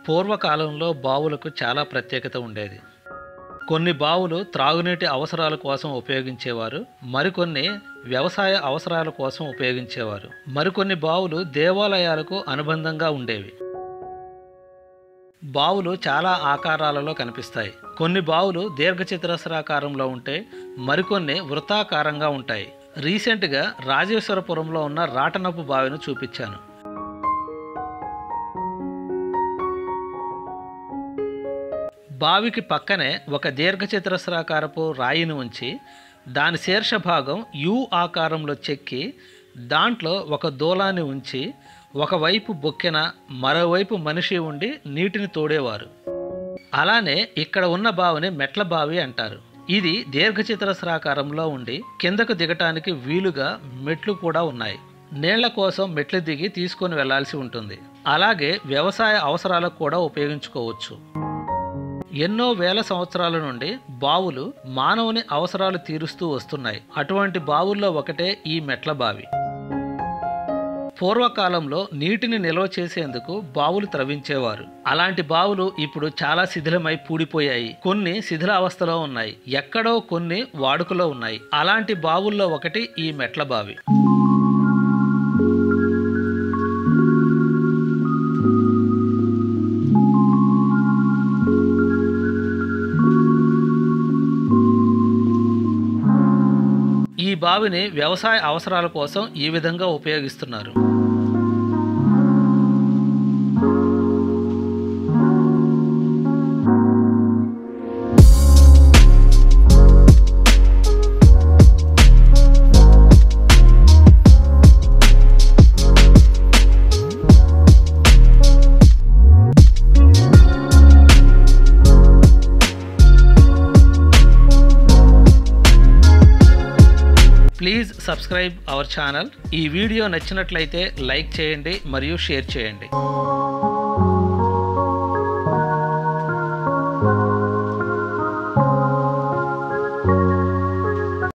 పూర్వకాలంలో బావులకు చాలా ప్రత్యేకత ఉండేది కొన్ని బావులు త్రాగునీటి అవసరాల కోసం ఉపయోగించేవారు మరికొన్ని వ్యవసాయ అవసరాల కోసం ఉపయోగించేవారు మరికొన్ని బావులు దేవాలయాలకు అనుబంధంగా ఉండేవి బావులు చాలా ఆకారాలలో కనిపిస్తాయి కొన్ని బావులు దీర్ఘచతురస్రాకారంలో ఉంటే మరికొన్ని వృత్తాకారంగా ఉంటాయి రీసెంట్గా రాజేశ్వరపురంలో ఉన్న రాటనపు బావిని చూపించాను బావికి పక్కనే ఒక దీర్ఘచతురస్రాకారపు రాయిని ఉంచి దాని శీర్ష భాగం యు ఆకారంలో చెక్కి దాంట్లో ఒక దూలాన్ని ఉంచి ఒకవైపు బొక్కెన మరోవైపు మనిషి ఉండి నీటిని తోడేవారు అలానే ఇక్కడ ఉన్న బావిని మెట్ల బావి అంటారు ఇది దీర్ఘచతురస్రాకారంలో ఉండి కిందకు దిగటానికి వీలుగా మెట్లు కూడా ఉన్నాయి నీళ్ల కోసం మెట్లు దిగి తీసుకొని వెళ్లాల్సి ఉంటుంది అలాగే వ్యవసాయ అవసరాలకు కూడా ఉపయోగించుకోవచ్చు ఎన్నో వేల సంవత్సరాల నుండి బావులు మానవుని అవసరాలు తీరుస్తూ వస్తున్నాయి అటువంటి బావుల్లో ఒకటే ఈ మెట్ల బావి పూర్వకాలంలో నీటిని నిల్వ చేసేందుకు బావులు త్రవించేవారు అలాంటి బావులు ఇప్పుడు చాలా శిథిలమై పూడిపోయాయి కొన్ని శిథిలావస్థలో ఉన్నాయి ఎక్కడో కొన్ని వాడుకలో ఉన్నాయి అలాంటి బావుల్లో ఒకటి ఈ మెట్ల బావి ఈ బావిని వ్యవసాయ అవసరాల కోసం ఈ విధంగా ఉపయోగిస్తున్నారు ప్లీజ్ సబ్స్క్రైబ్ అవర్ ఛానల్ ఈ వీడియో నచ్చినట్లయితే లైక్ చేయండి మరియు షేర్ చేయండి